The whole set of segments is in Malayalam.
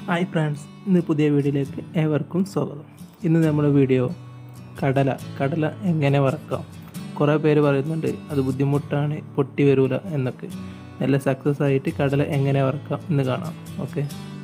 ഹായ് ഫ്രണ്ട്സ് ഇന്ന് പുതിയ വീഡിയോയിലേക്ക് ഏവർക്കും സ്വാഗതം ഇന്ന് നമ്മുടെ വീഡിയോ കടല കടല എങ്ങനെ വറക്കാം കുറേ പേര് പറയുന്നുണ്ട് അത് ബുദ്ധിമുട്ടാണ് പൊട്ടി വരൂല എന്നൊക്കെ നല്ല സക്സസ് ആയിട്ട് കടല എങ്ങനെ വറക്കാം എന്ന് കാണാം ഓക്കെ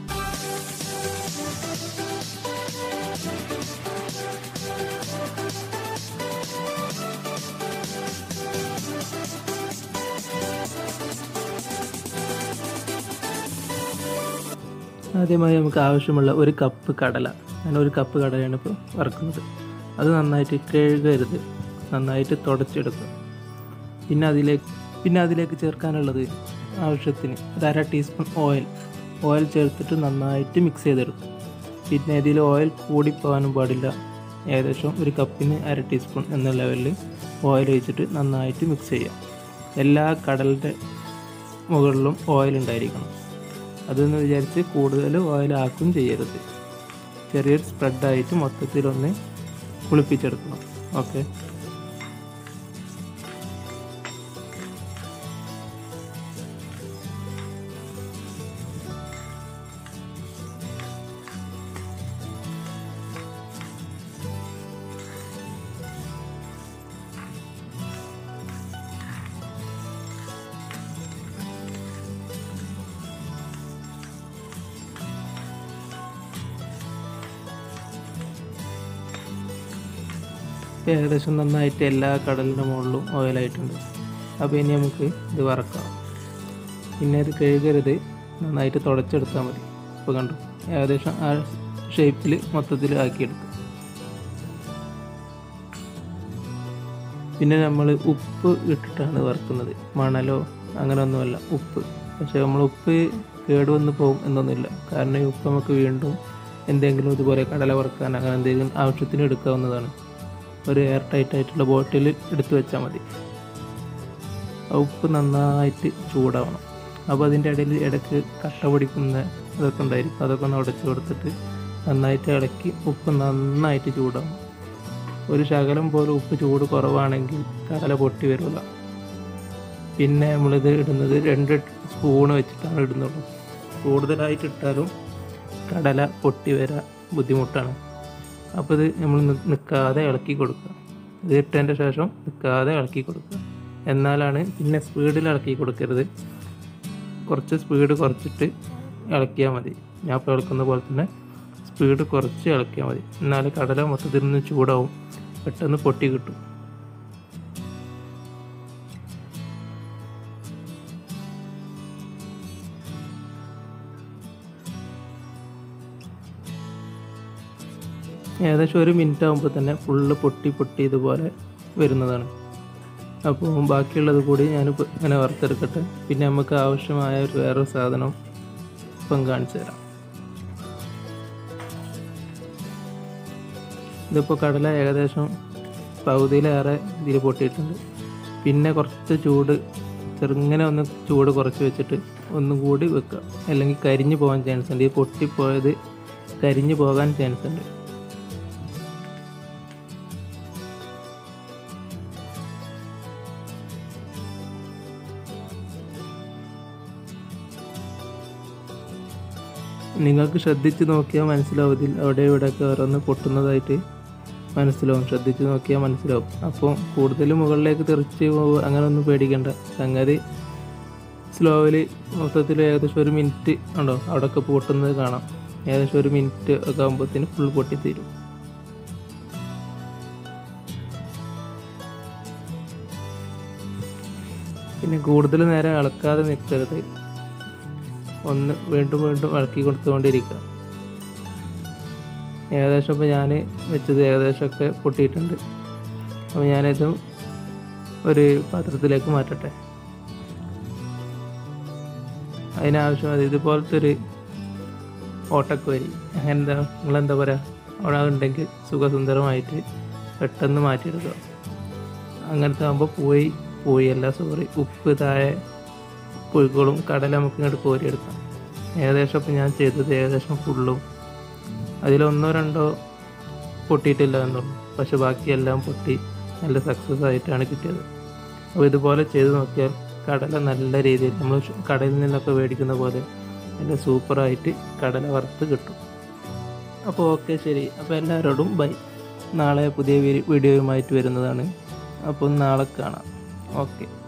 ആദ്യമായി നമുക്ക് ആവശ്യമുള്ള ഒരു കപ്പ് കടല ഞാൻ ഒരു കപ്പ് കടലയാണ് ഇപ്പോൾ വറക്കുന്നത് അത് നന്നായിട്ട് കഴുകരുത് നന്നായിട്ട് തുടച്ചെടുക്കുക പിന്നെ അതിലേക്ക് പിന്നെ അതിലേക്ക് ചേർക്കാനുള്ളത് ആവശ്യത്തിന് ഒരു അര ടീസ്പൂൺ ഓയിൽ ഓയിൽ ചേർത്തിട്ട് നന്നായിട്ട് മിക്സ് ചെയ്തെടുക്കും പിന്നെ ഇതിൽ ഓയിൽ കൂടിപ്പോകാനും പാടില്ല ഏകദേശം ഒരു കപ്പിന് അര ടീസ്പൂൺ എന്ന ലെവലിൽ ഓയിൽ ഒഴിച്ചിട്ട് നന്നായിട്ട് മിക്സ് ചെയ്യാം എല്ലാ കടലിൻ്റെ മുകളിലും ഓയിൽ ഉണ്ടായിരിക്കണം അതെന്ന് വിചാരിച്ച് കൂടുതൽ ഓയിലാക്കും ചെയ്യരുത് ചെറിയൊരു സ്പ്രെഡായിട്ട് മൊത്തത്തിലൊന്ന് കുളിപ്പിച്ചെടുക്കണം ഓക്കെ ഏകദേശം നന്നായിട്ട് എല്ലാ കടലിൻ്റെ മുകളിലും ഓയിലായിട്ടുണ്ട് അപ്പോൾ ഇനി നമുക്ക് ഇത് വറക്കാം പിന്നെ ഇത് കഴുകരുത് നന്നായിട്ട് തുടച്ചെടുത്താൽ മതി ഇപ്പോൾ കണ്ടു ഏകദേശം ആ ഷേപ്പിൽ മൊത്തത്തിൽ ആക്കിയെടുക്കുക പിന്നെ നമ്മൾ ഉപ്പ് ഇട്ടിട്ടാണ് വറുക്കുന്നത് മണലോ അങ്ങനെയൊന്നുമല്ല ഉപ്പ് പക്ഷേ നമ്മൾ ഉപ്പ് കേടുവന്ന് പോകും എന്നൊന്നുമില്ല കാരണം ഈ ഉപ്പ് നമുക്ക് വീണ്ടും എന്തെങ്കിലും ഇതുപോലെ കടല വറുക്കാൻ അങ്ങനെ എന്തെങ്കിലും ആവശ്യത്തിന് എടുക്കാവുന്നതാണ് ഒരു എയർ ടൈറ്റ് ആയിട്ടുള്ള ബോട്ടിൽ എടുത്തു വെച്ചാൽ മതി ആ ഉപ്പ് നന്നായിട്ട് ചൂടാവണം അപ്പോൾ അതിൻ്റെ ഇടയിൽ ഇടയ്ക്ക് കട്ട പിടിക്കുന്ന ഇതൊക്കെ ഉണ്ടായിരിക്കും അതൊക്കെ ഒന്ന് ഉടച്ച് കൊടുത്തിട്ട് നന്നായിട്ട് ഇളക്കി ഉപ്പ് നന്നായിട്ട് ചൂടാവണം ഒരു ശകലം പോലും ഉപ്പ് ചൂട് കുറവാണെങ്കിൽ കടല പൊട്ടി വരില്ല പിന്നെ നമ്മളിത് ഇടുന്നത് രണ്ട് സ്പൂണ് വെച്ചിട്ടാണ് ഇടുന്നുള്ളൂ കൂടുതലായിട്ട് ഇട്ടാലും കടല പൊട്ടി വരാൻ ബുദ്ധിമുട്ടാണ് അപ്പോൾ ഇത് നമ്മൾ നിൽക്കാതെ ഇളക്കി കൊടുക്കുക ഇത് ഇട്ടതിൻ്റെ ശേഷം നിൽക്കാതെ ഇളക്കി കൊടുക്കുക എന്നാലാണ് പിന്നെ സ്പീഡിൽ ഇളക്കി കൊടുക്കരുത് കുറച്ച് സ്പീഡ് കുറച്ചിട്ട് ഇളക്കിയാൽ മതി ഞാൻ ഇപ്പോൾ ഇളക്കുന്ന പോലെ തന്നെ സ്പീഡ് കുറച്ച് ഇളക്കിയാൽ മതി എന്നാൽ കടല മൊത്തത്തിൽ നിന്ന് ചൂടാവും പെട്ടെന്ന് പൊട്ടി കിട്ടും ഏകദേശം ഒരു മിനിറ്റ് ആകുമ്പോൾ തന്നെ ഫുള്ള് പൊട്ടി പൊട്ടി ഇതുപോലെ വരുന്നതാണ് അപ്പോൾ ബാക്കിയുള്ളത് കൂടി ഞാനിപ്പോൾ ഇങ്ങനെ വറുത്തെടുക്കട്ടെ പിന്നെ നമുക്ക് ആവശ്യമായ ഒരു വേറൊരു സാധനം ഇപ്പം കാണിച്ചു തരാം ഇതിപ്പോൾ കടല ഏകദേശം പകുതിയിലേറെ ഇതിൽ പൊട്ടിയിട്ടുണ്ട് പിന്നെ കുറച്ച് ചൂട് ചെറുങ്ങനെ ഒന്ന് ചൂട് കുറച്ച് വെച്ചിട്ട് ഒന്നും കൂടി വെക്കുക അല്ലെങ്കിൽ കരിഞ്ഞു പോകാൻ ചാൻസ് ഉണ്ട് ഈ പൊട്ടിപ്പോയത് കരിഞ്ഞു പോകാൻ ചാൻസ് ഉണ്ട് നിങ്ങൾക്ക് ശ്രദ്ധിച്ച് നോക്കിയാൽ മനസ്സിലാവും ഇതിൽ അവിടെ ഇവിടെയൊക്കെ ഓരോന്ന് പൊട്ടുന്നതായിട്ട് മനസ്സിലാവും ശ്രദ്ധിച്ച് നോക്കിയാൽ മനസ്സിലാവും അപ്പോൾ കൂടുതൽ മുകളിലേക്ക് തെറിച്ച് പോകുക അങ്ങനെ ഒന്നും പേടിക്കണ്ട സംഗതി സ്ലോവിൽ മൊത്തത്തിൽ ഏകദേശം ഒരു മിനിറ്റ് ഉണ്ടോ അവിടെയൊക്കെ പൊട്ടുന്നത് കാണാം ഏകദേശം ഒരു മിനിറ്റ് ഒക്കെ ആകുമ്പോഴത്തേന് ഫുൾ പൊട്ടിത്തീരും പിന്നെ കൂടുതൽ നേരം ഇളക്കാതെ നിൽക്കരുത് ഒന്ന് വീണ്ടും വീണ്ടും ഇളക്കി കൊടുത്തുകൊണ്ടിരിക്കുക ഏകദേശം ഇപ്പോൾ ഞാൻ വെച്ചത് ഏകദേശമൊക്കെ പൊട്ടിയിട്ടുണ്ട് അപ്പോൾ ഞാനിത് ഒരു പാത്രത്തിലേക്ക് മാറ്റട്ടെ അതിനാവശ്യം ഇതുപോലത്തെ ഒരു ഓട്ടക്കുവരി അങ്ങനെ എന്താ നിങ്ങളെന്താ പറയുക അവിടെ ഉണ്ടെങ്കിൽ സുഖസുന്ദരമായിട്ട് പെട്ടെന്ന് മാറ്റിയെടുക്കുക അങ്ങനത്തെ ആകുമ്പോൾ പോയി പോയല്ല സോറി ഉപ്പ് താഴെ പുഴുക്കളും കടല നമുക്ക് ഇങ്ങോട്ട് കോരിയെടുക്കാം ഏകദേശം ഇപ്പം ഞാൻ ചെയ്തത് ഏകദേശം ഫുള്ളും അതിലൊന്നോ രണ്ടോ പൊട്ടിയിട്ടില്ല എന്നുള്ളൂ പക്ഷെ ബാക്കിയെല്ലാം പൊട്ടി നല്ല സക്സസ് ആയിട്ടാണ് കിട്ടിയത് അപ്പോൾ ഇതുപോലെ ചെയ്ത് നോക്കിയാൽ കടല നല്ല രീതിയിൽ നമ്മൾ കടലിൽ നിന്നൊക്കെ മേടിക്കുന്ന പോലെ നല്ല സൂപ്പറായിട്ട് കടല വറുത്ത് കിട്ടും അപ്പോൾ ഓക്കെ ശരി അപ്പോൾ എല്ലാവരോടും ബൈ നാളെ പുതിയ വീഡിയോയുമായിട്ട് വരുന്നതാണ് അപ്പോൾ നാളെ കാണാം ഓക്കെ